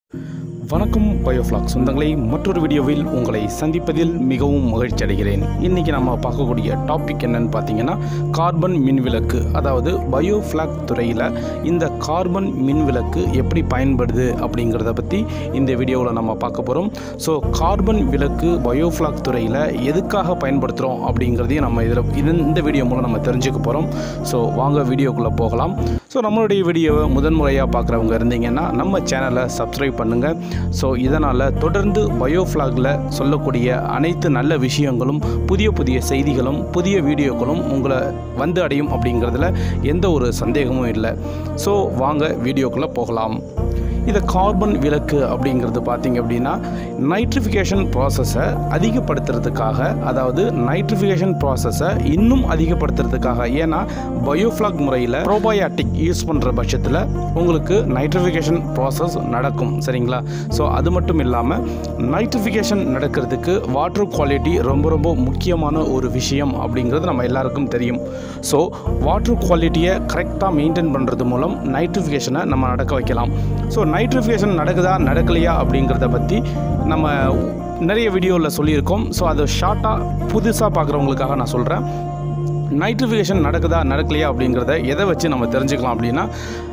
வணக்கம் பயோஃப்ளாக் சொந்தங்களை மற்றொரு வீடியோவில் உங்களை சந்திப்பதில் மிகவும் மகிழ்ச்சி அடைகிறேன் இன்றைக்கி நம்ம பார்க்கக்கூடிய டாபிக் என்னன்னு பார்த்தீங்கன்னா கார்பன் மின்விளக்கு அதாவது பயோஃப்ளாக் துறையில் இந்த கார்பன் மின்விளக்கு எப்படி பயன்படுது அப்படிங்கிறத பற்றி இந்த வீடியோவில் நம்ம பார்க்க போகிறோம் ஸோ கார்பன் விளக்கு பயோஃப்ளாக் துறையில் எதுக்காக பயன்படுத்துகிறோம் அப்படிங்கிறதையும் நம்ம இதில் இது இந்த வீடியோ மூலம் நம்ம தெரிஞ்சுக்க போகிறோம் ஸோ வாங்க வீடியோக்குள்ளே போகலாம் ஸோ நம்மளுடைய வீடியோவை முதன்முறையாக பார்க்குறவங்க இருந்தீங்கன்னா நம்ம சேனலை சப்ஸ்கிரைப் பண்ணுங்கள் ஸோ இதனால் தொடர்ந்து பயோஃப்ளாகில் சொல்லக்கூடிய அனைத்து நல்ல விஷயங்களும் புதிய புதிய செய்திகளும் புதிய வீடியோக்களும் உங்களை வந்து அடையும் அப்படிங்கிறதுல எந்த ஒரு சந்தேகமும் இல்லை ஸோ வாங்க வீடியோக்குள்ளே போகலாம் இந்த கார்பன் விளக்கு அப்படிங்கிறது பார்த்தீங்க அப்படின்னா நைட்ரிஃபிகேஷன் ப்ராசஸை அதிகப்படுத்துறதுக்காக அதாவது நைட்ரிஃபிகேஷன் ப்ராசஸை இன்னும் அதிகப்படுத்துறதுக்காக ஏன்னா பயோஃப்ளாக் முறையில் ப்ரோபயாட்டிக் யூஸ் பண்ணுற பட்சத்தில் உங்களுக்கு நைட்ரிஃபிகேஷன் ப்ராசஸ் நடக்கும் சரிங்களா ஸோ அது மட்டும் இல்லாமல் நைட்ரிஃபிகேஷன் நடக்கிறதுக்கு வாட்டர் குவாலிட்டி ரொம்ப ரொம்ப முக்கியமான ஒரு விஷயம் அப்படிங்கிறது நம்ம எல்லாருக்கும் தெரியும் ஸோ வாட்டர் குவாலிட்டியை கரெக்டாக மெயின்டைன் பண்ணுறது மூலம் நைட்ரிஃபிகேஷனை நம்ம நடக்க வைக்கலாம் ஸோ நைட்ரிஃபிகேஷன் நடக்குதா நடக்கலையா அப்படிங்கிறத பற்றி நம்ம நிறைய வீடியோவில் சொல்லியிருக்கோம் ஸோ அதை ஷார்ட்டாக புதுசாக பார்க்குறவங்களுக்காக நான் சொல்கிறேன் நைட்ரிஃபிகேஷன் நடக்குதா நடக்கலையா அப்படிங்கிறத எதை வச்சு நம்ம தெரிஞ்சுக்கலாம் அப்படின்னா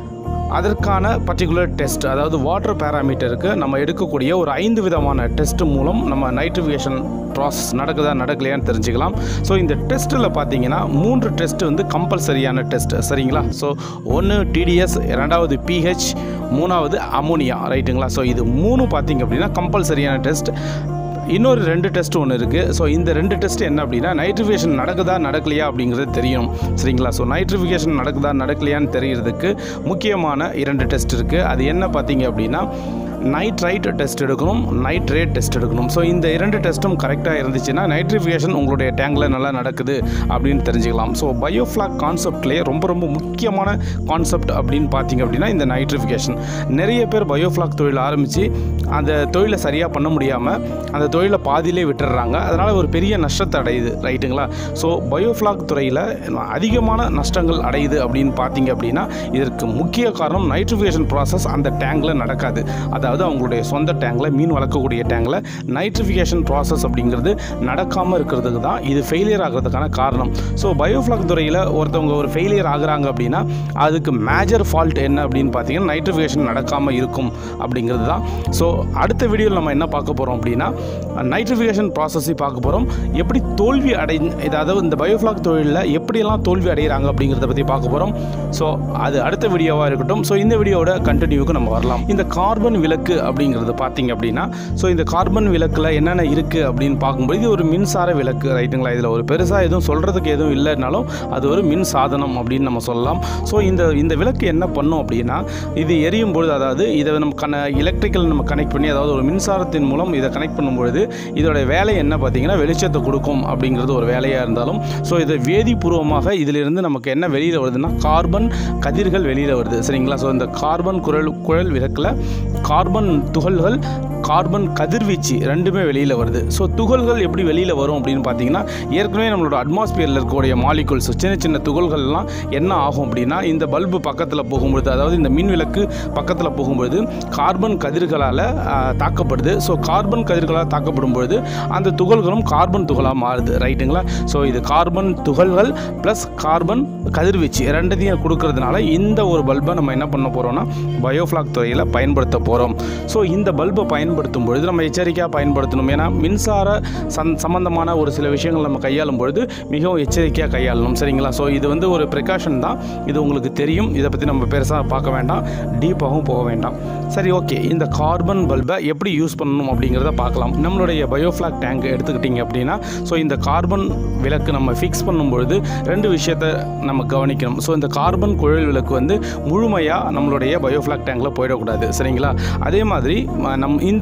அதற்கான பர்டிகுலர் டெஸ்ட் அதாவது வாட்டர் பேராமீட்டருக்கு நம்ம எடுக்கக்கூடிய ஒரு ஐந்து விதமான டெஸ்ட் மூலம் நம்ம நைட்ரிஃபிகேஷன் ப்ராசஸ் நடக்குதா நடக்கலையான்னு தெரிஞ்சுக்கலாம் ஸோ இந்த டெஸ்ட்டில் பார்த்தீங்கன்னா மூன்று டெஸ்ட் வந்து கம்பல்சரியான டெஸ்ட் சரிங்களா ஸோ ஒன்று டிடிஎஸ் ரெண்டாவது பிஹெச் மூணாவது அமோனியா ரைட்டுங்களா ஸோ இது மூணு பார்த்தீங்க அப்படின்னா கம்பல்சரியான டெஸ்ட் இன்னொரு ரெண்டு டெஸ்ட் ஒன்று இருக்குது ஸோ இந்த ரெண்டு டெஸ்ட் என்ன அப்படின்னா நைட்ரிஃபிகேஷன் நடக்குதா நடக்கலையா அப்படிங்கிறது தெரியும் சரிங்களா ஸோ நைட்ரிஃபிகேஷன் நடக்குதா நடக்கலையான்னு தெரியறதுக்கு முக்கியமான இரண்டு டெஸ்ட் இருக்குது அது என்ன பார்த்தீங்க அப்படின்னா நைட்ரைட் டெஸ்ட் எடுக்கணும் நைட்ரேட் டெஸ்ட் எடுக்கணும் ஸோ இந்த இரண்டு டெஸ்ட்டும் கரெக்டாக இருந்துச்சுன்னா நைட்ரிஃபிகேஷன் உங்களுடைய டேங்கில் நல்லா நடக்குது அப்படின்னு தெரிஞ்சுக்கலாம் ஸோ பயோஃப்ளாக் கான்செப்ட்லேயே ரொம்ப ரொம்ப முக்கியமான கான்செப்ட் அப்படின்னு பார்த்தீங்க அப்படின்னா இந்த நைட்ரிஃபிகேஷன் நிறைய பேர் பயோஃப்ளாக் தொழில் ஆரம்பித்து அந்த தொழிலை சரியாக பண்ண முடியாமல் அந்த தொழிலை பாதியிலே விட்டுடுறாங்க அதனால் ஒரு பெரிய நஷ்டத்தை அடையுது ரைட்டுங்களா ஸோ பயோஃப்ளாக் துறையில் அதிகமான நஷ்டங்கள் அடையுது அப்படின்னு பார்த்தீங்க அப்படின்னா இதற்கு முக்கிய காரணம் நைட்ரிஃபிகேஷன் ப்ராசஸ் அந்த டேங்கில் நடக்காது அதாவது அவங்களுடைய சொந்த டேங்கில் மீன் வளர்க்கக்கூடிய டேங்கில் நைட்ரிஃபிகேஷன் ப்ராசஸ் அப்படிங்கிறது நடக்காமல் இருக்கிறதுக்கு தான் இது ஃபெயிலியர் ஆகிறதுக்கான காரணம் ஸோ பயோஃப்ளாக் துறையில் ஒருத்தவங்க ஒரு ஃபெயிலியர் ஆகுறாங்க அப்படின்னா அதுக்கு மேஜர் ஃபால்ட் என்ன அப்படின்னு பார்த்தீங்கன்னா நைட்ரிஃபிகேஷன் நடக்காமல் இருக்கும் அப்படிங்கிறது தான் ஸோ அடுத்த வீடியோவில் நம்ம என்ன பார்க்க போகிறோம் அப்படின்னா நைட்ரிஃபிகேஷன் ப்ராசஸை பார்க்க போகிறோம் எப்படி தோல்வி அடை அதாவது இந்த பயோஃப்ளாக் தொழிலில் எப்படியெல்லாம் தோல்வி அடைகிறாங்க அப்படிங்கிறத பற்றி பார்க்க போகிறோம் ஸோ அது அடுத்த வீடியோவாக இருக்கட்டும் ஸோ இந்த வீடியோவோட கண்டினியூக்கு நம்ம வரலாம் இந்த கார்பன் விளக்கு அப்படிங்கிறது பார்த்தீங்க அப்படின்னா ஸோ இந்த கார்பன் விளக்கில் என்னென்ன இருக்குது அப்படின்னு பார்க்கும்போது இது ஒரு மின்சார விளக்கு ரைட்டுங்களா இதில் ஒரு பெருசாக எதுவும் சொல்கிறதுக்கு எதுவும் இல்லைனாலும் அது ஒரு மின் சாதனம் அப்படின்னு நம்ம சொல்லலாம் ஸோ இந்த இந்த விளக்கு என்ன பண்ணும் அப்படின்னா இது எரியும் பொழுது அதாவது இதை நம்ம கன எலக்ட்ரிக்கல் நம்ம கனெக்ட் பண்ணி அதாவது ஒரு மின்சாரத்தின் மூலம் இதை கனெக்ட் பண்ணும்பொழுது இதோட வேலை என்ன பார்த்தீங்கன்னா வெளிச்சத்தை கொடுக்கும் அப்படிங்கிறது ஒரு வேலையாக இருந்தாலும் ஸோ இது வேதிபூர்வமாக இதிலிருந்து நமக்கு என்ன வெளியில் வருதுன்னா கார்பன் கதிர்கள் வெளியில் வருது சரிங்களா ஸோ இந்த கார்பன் குரல் குழல் விளக்கில் கார்பன் துகள்கள் கார்பன் கதிர்வீச்சு ரெண்டுமே வெளியில் வருது ஸோ துகள்கள் எப்படி வெளியில் வரும் அப்படின்னு பார்த்தீங்கன்னா ஏற்கனவே நம்மளோட அட்மாஸ்பியரில் இருக்கக்கூடிய மாலிகுல்ஸ் சின்ன சின்ன துகள்கள்லாம் என்ன ஆகும் அப்படின்னா இந்த பல்பு பக்கத்தில் போகும்பொழுது அதாவது இந்த மின் விளக்கு பக்கத்தில் போகும்பொழுது கார்பன் கதிர்களால் தாக்கப்படுது ஸோ கார்பன் கதிர்களால் தாக்கப்படும் பொழுது அந்த துகள்களும் கார்பன் துகளாக மாறுது ரைட்டுங்களா ஸோ இது கார்பன் துகள்கள் ப்ளஸ் கார்பன் கதிர்வீச்சு ரெண்டத்தையும் கொடுக்கறதுனால இந்த ஒரு பல்பை நம்ம என்ன பண்ண போகிறோம்னா பயோஃப்ளாக் துறையில் பயன்படுத்த போகிறோம் ஸோ இந்த பல்பை பயன்படுத்தும் பொழுது நம்ம எச்சரிக்கையாக பயன்படுத்தணும் ஏன்னா மின்சார சந் சம்பந்தமான ஒரு சில விஷயங்கள் நம்ம கையாளும் பொழுது மிகவும் எச்சரிக்கையாக கையாளணும் சரிங்களா ஸோ இது வந்து ஒரு ப்ரிகாஷன் தான் இது உங்களுக்கு தெரியும் இதை பற்றி நம்ம பெருசாக பார்க்க வேண்டாம் டீப்பாகவும் போக வேண்டாம் சரி ஓகே இந்த கார்பன் பல்பை எப்படி யூஸ் பண்ணணும் அப்படிங்கிறத பார்க்கலாம் நம்மளுடைய பயோஃப்ளாக் டேங்க் எடுத்துக்கிட்டிங்க அப்படின்னா ஸோ இந்த கார்பன் விளக்கு நம்ம ஃபிக்ஸ் பண்ணும்பொழுது ரெண்டு விஷயத்தை நம்ம கவனிக்கணும் ஸோ இந்த கார்பன் குழல் விளக்கு வந்து முழுமையாக நம்மளுடைய பயோஃப்ளாக் டேங்கில் போயிடக்கூடாது சரிங்களா அதே மாதிரி ம- நம் இந்த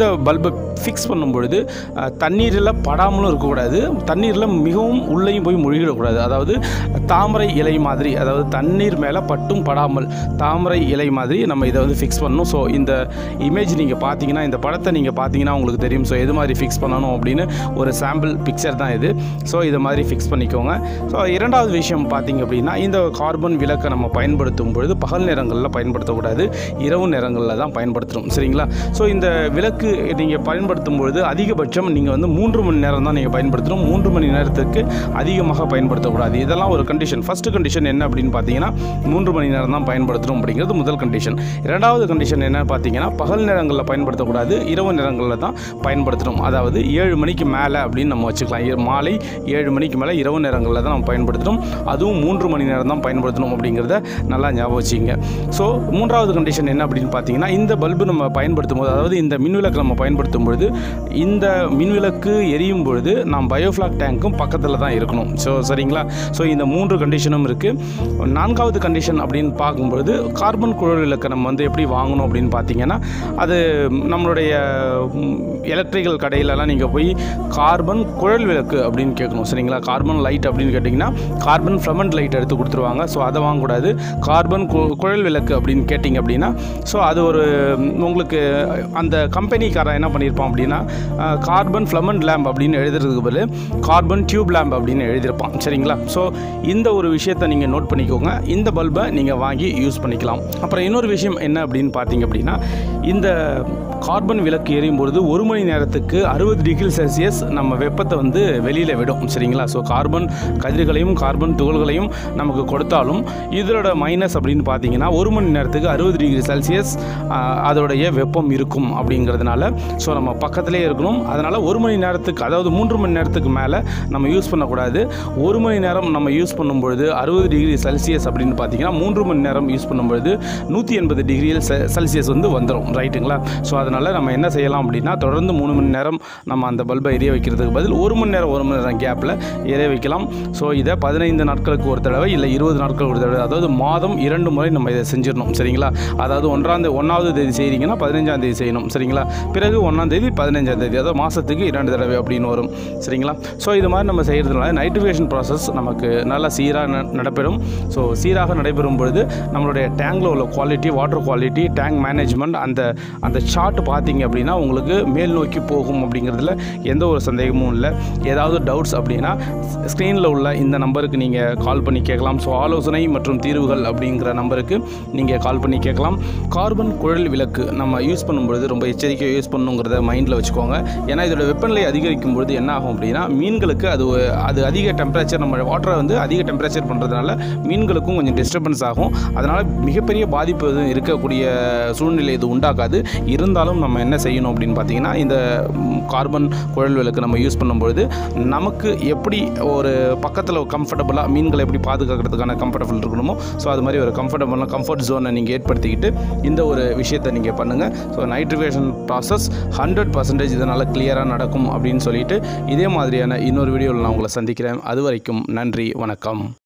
பல்பை ஃபிக்ஸ் பண்ணும்பொழுது அஹ், தண்ணீரில் படாமலும் இருக்கக்கூடாது தண்ணீரில் மிகவும் உள்ளேயும் போய் முழுகிடக்கூடாது அதாவது தாமரை இலை மாதிரி அதாவது தண்ணீர் மேலே பட்டும் படாமல் தாமரை இலை மாதிரி நம்ம இதை வந்து ஃபிக்ஸ் பண்ணணும் ஸோ இந்த இமேஜ் நீங்கள் பார்த்தீங்கன்னா இந்த படத்தை நீங்கள் பார்த்தீங்கன்னா உங்களுக்கு தெரியும் ஸோ எது மாதிரி ஃபிக்ஸ் பண்ணணும் அப்படின்னு ஒரு சாம்பிள் பிக்சர் தான் இது ஸோ இதை மாதிரி ஃபிக்ஸ் பண்ணிக்கோங்க ஸோ இரண்டாவது விஷயம் பார்த்தீங்க அப்படின்னா இந்த கார்பன் விளக்கை நம்ம பயன்படுத்தும் பொழுது பகல் நேரங்களில் பயன்படுத்தக்கூடாது இரவு நேரங்களில் தான் பயன்படுத்தணும் சரிங்களா ஸோ இந்த விளக்கு நீங்கள் பயன்படுத்தும் பொழுது அதிகபட்சம் நீங்கள் வந்து மூன்று மணி நேரம் தான் நீங்கள் பயன்படுத்தணும் மூன்று மணி நேரத்துக்கு அதிகமாக பயன்படுத்தக்கூடாது இதெல்லாம் ஒரு கண்டிஷன் ஃபஸ்ட்டு கண்டிஷன் என்ன அப்படின்னு பார்த்தீங்கன்னா மூன்று மணி நேரம் தான் பயன்படுத்தணும் அப்படிங்கிறது முதல் கண்டிஷன் இரண்டாவது கண்டிஷன் என்ன பார்த்தீங்கன்னா பகல் நேரங்களில் பயன்படுத்தக்கூடாது இரவு நேரங்களில் தான் பயன்படுத்தணும் அதாவது ஏழு மணிக்கு மேலே அப்படின்னு நம்ம வச்சுக்கலாம் இ- மாலை ஏழு மணிக்கு மேலே இரவு நேரங்களில் தான் நம்ம பயன்படுத்தணும் அதுவும் மூன்று மணி நேரம் தான் பயன்படுத்தணும் அப்படிங்கிறத நல்லா ஞாபகம் வச்சுங்க ஸோ மூன்றாவது கண்டிஷன் என்ன அப்படின்னு பார்த்தீங்கன்னா இந்த பல்பு நம்ம பயன்படுத்தும் போது அதாவது இந்த மின்விளக்கு நம்ம பயன்படுத்தும் பொழுது இந்த மின்விளக்கு எரியும் பொழுது நாம் பயோஃப்ளாக் டேங்க்கும் பக்கத்தில் தான் இருக்கணும் ஸோ சரிங்களா ஸோ இந்த மூன்று கண்டிஷனும் இருக்குது நான்காவது கண்டிஷன் அப்படின்னு பார்க்கும்பொழுது கார்பன் குழல் விளக்கை நம்ம வந்து எப்படி வாங்கணும் அப்படின்னு பார்த்தீங்கன்னா அது நம்மளுடைய எலக்ட்ரிக்கல் கடையிலலாம் நீங்கள் போய் கார்பன் குழல் விளக்கு அப்படின்னு கேட்கணும் சரிங்களா கார்பன் லைட் அப்படின்னு கேட்டிங்கன்னா கார்பன் ஃப்ளமண்ட் லைட் எடுத்து கொடுத்துருவாங்க ஸோ அதை வாங்கக்கூடாது கார்பன் கு- குழல் விளக்கு அப்படின்னு கேட்டிங்க அப்படின்னா ஸோ அது ஒரு ம், உங்களுக்கு அந்த கம்பெனிக்காரன் என்ன பண்ணியிருப்பான் அப்படின்னா கார்பன் ஃப்ளமண்ட் லேம்ப் அப்படின்னு எழுதுறதுக்கு பதில் கார்பன் டியூப் லேம்ப் அப்படின்னு எழுதியிருப்பான் சரிங்களா ஸோ இந்த ஒரு விஷயத்தை நீங்கள் நோட் பண்ணிக்கோங்க இந்த பல்பை நீங்கள் வாங்கி யூஸ் பண்ணிக்கலாம் அப்புறம் இன்னொரு விஷயம் என்ன அப்படின்னு பார்த்தீங்க அப்படின்னா இந்த கார்பன் விளக்கு எரியும் பொழுது ஒரு மணி நேரத்துக்கு அறுபது டிகிரி செல்சியஸ் நம்ம வெப்பத்தை வந்து வெளியில் விடும் சரிங்களா ஸோ கார்பன் கதிர்களையும் கார்பன் துகள்களையும் நமக்கு கொடுத்தாலும் இதோட மைனஸ் அப்படின்னு பார்த்தீங்கன்னா ஒரு மணி நேரத்துக்கு அறுபது டிகிரி செல்சியஸ் அதோடைய வெப்பம் இருக்கும் அப்படிங்கிறதுனால ஸோ நம்ம பக்கத்திலே இருக்கணும் அதனால் ஒரு மணி நேரத்துக்கு அதாவது மூன்று மணி நேரத்துக்கு மேலே நம்ம யூஸ் பண்ணக்கூடாது ஒரு மணி நேரம் நம்ம யூஸ் பண்ணும்பொழுது அறுபது டிகிரி செல்சியஸ் அப்படின்னு பார்த்தீங்கன்னா மூன்று மணி நேரம் யூஸ் பண்ணும்பொழுது நூற்றி எண்பது டிகிரியில் செல்சியஸ் வந்து வந்துடும் ரைட்டுங்களா ஸோ அதனால் நம்ம என்ன செய்யலாம் அப்படின்னா தொடர்ந்து மூணு மணி நேரம் நம்ம அந்த பல்பை எரிய வைக்கிறதுக்கு பதில் ஒரு மணி நேரம் ஒரு மணி நேரம் கேப்பில் எரிய வைக்கலாம் ஸோ இதை பதினைந்து நாட்களுக்கு ஒரு தடவை இல்லை இருபது நாட்களுக்கு ஒரு தடவை அதாவது மாதம் இரண்டு முறை நம்ம இதை செஞ்சிடணும் சரிங்களா அதாவது ஒன்றாம் தேதி ஒன்றாவது தேதி செய்கிறீங்கன்னா பதினஞ்சாம் தேதி செய்யணும் சரிங்களா பிறகு ஒன்றாம் தேதி பதினஞ்சாம் தேதி அதாவது மாதத்துக்கு இரண்டு தடவை அப்படின்னு வரும் சரிங்களா ஸோ இது மாதிரி நம்ம செய்கிறதுனால நைட்ரிஃபிகேஷன் ப்ராசஸ் நமக்கு நல்லா சீராக ந- நடைபெறும் ஸோ சீராக நடைபெறும் பொழுது நம்மளுடைய டேங்கில் உள்ள quality water quality tank management அந்த அந்த சார்ட் பார்த்தீங்க அப்படின்னா உங்களுக்கு மேல் நோக்கி போகும் அப்படிங்கிறதுல எந்த ஒரு சந்தேகமும் இல்லை ஏதாவது டவுட்ஸ் அப்படின்னா ஸ்க்ரீனில் உள்ள இந்த நம்பருக்கு நீங்கள் கால் பண்ணி கேட்கலாம் ஸோ ஆலோசனை மற்றும் தீர்வுகள் அப்படிங்கிற நம்பருக்கு நீங்கள் கால் பண்ணி கேட்கலாம் கார்பன் குழல் விளக்கு நம்ம யூஸ் பண்ணும்பொழுது ரொம்ப எச்சரிக்கையாக யூஸ் பண்ணுங்கிறத மைண்டில் வச்சுக்கோங்க ஏன்னா இதோட வெப்பநிலை அதிகரிக்கும் பொழுது என்ன ஆகும் அப்படின்னா மீன்களுக்கு அது அது அதிக டெம்பரேச்சர் நம்ம வாட்டரை வந்து அதிக டெம்பரேச்சர் பண்ணுறதுனால மீன்களுக்கும் கொஞ்சம் டிஸ்டர்பன்ஸ் ஆகும் அதனால் மிகப்பெரிய பாதிப்பு எதுவும் இருக்கக்கூடிய சூழ்நிலை இது உண்டாக்காது இருந்தாலும் நம்ம என்ன செய்யணும் அப்படின்னு பார்த்தீங்கன்னா இந்த ம், கார்பன் குழல் விளக்கு நம்ம யூஸ் பண்ணும்பொழுது நமக்கு எப்படி ஒரு பக்கத்தில் கம்ஃபர்டபுளாக மீன்களை எப்படி பாதுகாக்கிறதுக்கான கம்ஃபர்டபுள் இருக்கணுமோ ஸோ அது மாதிரி ஒரு கம்ஃபர்டபுளான கம்ஃபர்ட் ஜோனை நீங்கள் ஏற்படுத்திக்கிட்டு இந்த ஒரு விஷயத்தை நீங்கள் பண்ணுங்கள் so nitrification process hundred percentage இதனால் கிளியராக நடக்கும் அப்படின்னு சொல்லிட்டு இதே மாதிரியான இன்னொரு வீடியோவில் நான் உங்களை சந்திக்கிறேன் அது வரைக்கும் நன்றி வணக்கம்